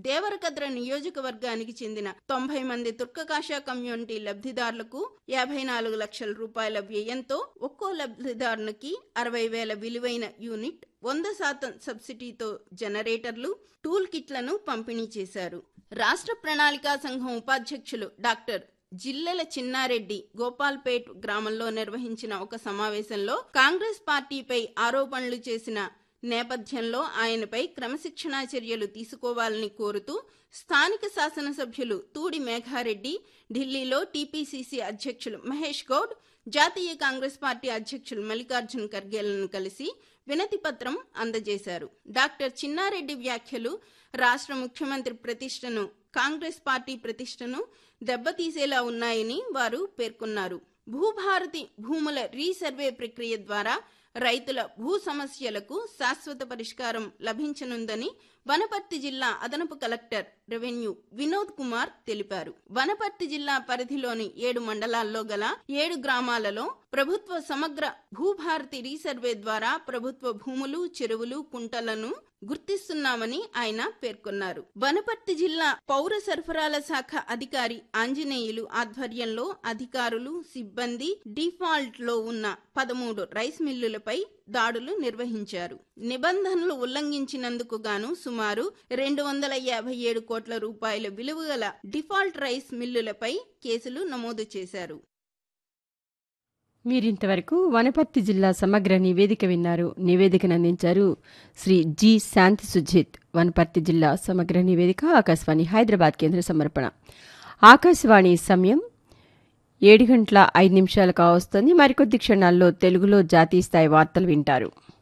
దేవరకద్ర నియోజకవర్గానికి చెందిన తొంభై మంది తుర్కకాషా కమ్యూనిటీ లబ్ధిదారులకు యాభై నాలుగు లక్షల రూపాయల వ్యయంతో ఒక్కో లబ్ధిదారునికి అరవై వేల విలువైన యూనిట్ వంద శాతం సబ్సిడీతో జనరేటర్లు టూల్ కిట్లను పంపిణీ చేశారు రాష్ట్ర ప్రణాళికా సంఘం ఉపాధ్యక్షులు డాక్టర్ జిల్లెల చిన్నారెడ్డి గోపాల్పేట్ గ్రామంలో నిర్వహించిన ఒక సమావేశంలో కాంగ్రెస్ పార్టీపై ఆరోపణలు చేసిన నేపథ్యంలో ఆయనపై క్రమశిక్షణా చర్యలు తీసుకోవాలని కోరుతూ స్థానిక శాసనసభ్యులు తూడి మేఘారెడ్డి ఢిల్లీలో టీపీసీసీ అధ్యక్షులు మహేష్ గౌడ్ జాతీయ కాంగ్రెస్ పార్టీ అధ్యక్షులు మల్లికార్జున్ ఖర్గేలను కలిసి వినతి పత్రం అందజేశారు డాక్టర్ చిన్నారెడ్డి వ్యాఖ్యలు రాష్ట్ర ముఖ్యమంత్రి ప్రతిష్టను కాంగ్రెస్ పార్టీ ప్రతిష్టను దెబ్బతీసేలా ఉన్నాయని వారు పేర్కొన్నారు భూభారతి భూముల రీసర్వే ప్రక్రియ ద్వారా రైతుల భూ సమస్యలకు శాశ్వత పరిష్కారం లభించనుందని వనపర్తి జిల్లా అదనపు కలెక్టర్ రెవెన్యూ వినోద్ కుమార్ తెలిపారు వనపర్తి జిల్లా పరిధిలోని ఏడు మండలాల్లో గల ఏడు గ్రామాలలో ప్రభుత్వ సమగ్ర భూభారతి రీసర్వే ద్వారా ప్రభుత్వ భూములు చెరువులు కుంటలను గుర్తిస్తున్నామని ఆయన పేర్కొన్నారు వనపర్తి జిల్లా పౌర సరఫరాల శాఖ అధికారి ఆంజనేయులు ఆధ్వర్యంలో అధికారులు సిబ్బంది డిఫాల్ట్ లో ఉన్న పదమూడు రైస్ మిల్లులపై దాడులు నిర్వహించారు నిబంధనలు ఉల్లంఘించినందుకు గాను సుమారు రెండు వందల యాభై ఏడు కోట్ల రూపాయల విలువ గల డిఫాల్ట్ రైస్ మిల్లులపై కేసులు నమోదు చేశారు మీరింతవరకు వనపర్తి జిల్లా సమగ్ర నివేదిక విన్నారు నివేదికను అందించారు శ్రీ జి శాంతి సుజిత్ వనపర్తి జిల్లా సమగ్ర నివేదిక ఆకాశవాణి హైదరాబాద్ కేంద్ర సమర్పణ ఆకాశవాణి సమయం ఏడు గంటల ఐదు నిమిషాలు కావస్తుంది మరికొద్ది క్షణాల్లో తెలుగులో జాతీయ స్థాయి వార్తలు వింటారు